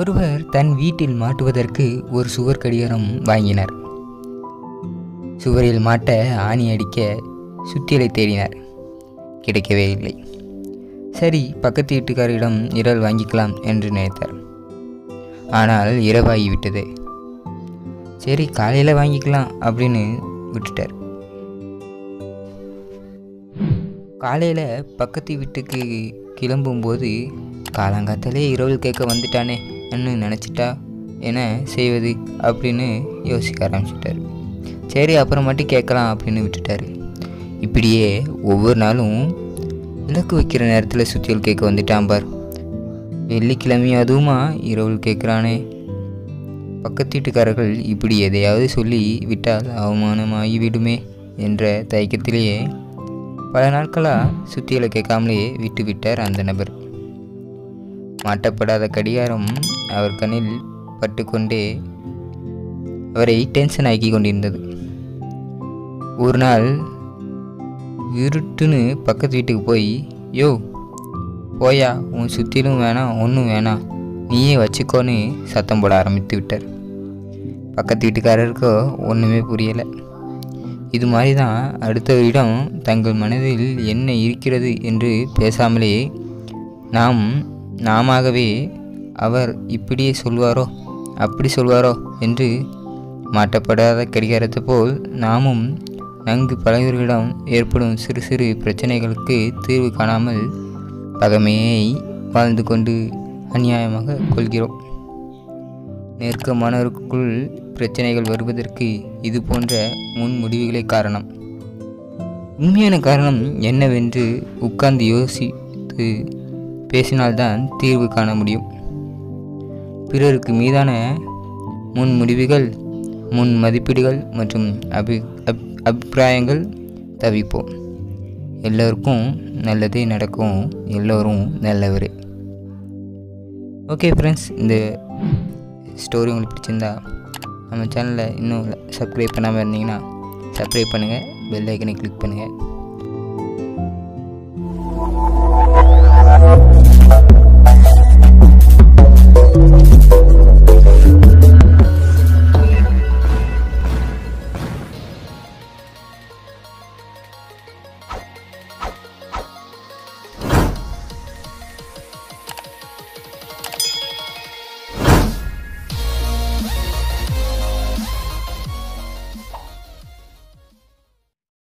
ஒருவர் தன் வீட்டில் மாட்டுவதற்கு ஒரு சுவர் கடிகாரம் வாங்கினார் சுவரில் மாட்ட ஆணி அடிக்க சுத்தியலை தேடினார் கிடைக்கவே இல்லை சரி பக்கத்து வீட்டுக்காரிடம் இரல் வாங்கிக்கலாம் என்று நினைத்தார் ஆனால் இரவாகிவிட்டது சரி காலையில் வாங்கிக்கலாம் அப்படின்னு விட்டுட்டார் காலையில் பக்கத்து வீட்டுக்கு கிளம்பும்போது காலங்காத்தாலே இரவல் கேட்க வந்துட்டானே என்று நினச்சிட்டா என்ன செய்வது அப்படின்னு யோசிக்க ஆரம்பிச்சிட்டார் சரி அப்புறமாட்டி கேட்கலாம் அப்படின்னு விட்டுட்டார் இப்படியே ஒவ்வொரு நாளும் விளக்கு வைக்கிற நேரத்தில் சுத்தியல் கேட்க வந்துட்டான் பார் வெள்ளிக்கிழமை அதுவுமா இரவல் கேட்குறானே பக்கத்து வீட்டுக்காரர்கள் இப்படி எதையாவது சொல்லி விட்டால் அவமானமாகி விடுமே என்ற தயக்கத்திலேயே பல நாட்களாக சுத்தியலை கேட்காமலே விட்டு விட்டார் அந்த நபர் மாட்டப்படாத கடிகாரம் அவர் கண்ணில் பட்டுக்கொண்டே அவரை டென்ஷன் ஆக்கி கொண்டிருந்தது ஒரு நாள் இருட்டுன்னு பக்கத்து வீட்டுக்கு போய் யோ போயா உன் சுற்றிலும் வேணாம் ஒன்றும் வேணாம் நீயே வச்சுக்கோன்னு சத்தம் போட ஆரம்பித்து விட்டார் பக்கத்து வீட்டுக்காரருக்கோ ஒன்றுமே புரியலை இது மாதிரி தான் அடுத்தவரிடம் தங்கள் மனதில் என்ன இருக்கிறது என்று பேசாமலே நாம் நாமவே அவர் இப்படியே சொல்வாரோ அப்படி சொல்வாரோ என்று மாட்டப்படாத கடிகாரத்தை போல் நாமும் நன்கு பழகியவர்களிடம் ஏற்படும் சிறு சிறு பிரச்சனைகளுக்கு தீர்வு காணாமல் பகமையை வாழ்ந்து கொண்டு அநியாயமாக கொள்கிறோம் நெருக்கமானவருக்குள் பிரச்சனைகள் வருவதற்கு இது போன்ற முன் முடிவுகளே காரணம் உண்மையான காரணம் என்னவென்று உட்கார்ந்து யோசித்து பேசினால்தான் தீர்வு காண முடியும் பிறருக்கு மீதான முன் முடிவுகள் முன் மதிப்பீடுகள் மற்றும் அபி அப் அபிப்பிராயங்கள் தவிப்போம் எல்லோருக்கும் நல்லதே நடக்கும் எல்லோரும் நல்லவரே ஓகே ஃப்ரெண்ட்ஸ் இந்த ஸ்டோரி உங்களுக்கு பிடிச்சிருந்தா நம்ம சேனலை இன்னும் சப்ஸ்கிரைப் பண்ணாமல் இருந்தீங்கன்னா சப்ஸ்கிரைப் பண்ணுங்கள் பெல் ஐக்கனை கிளிக் பண்ணுங்கள்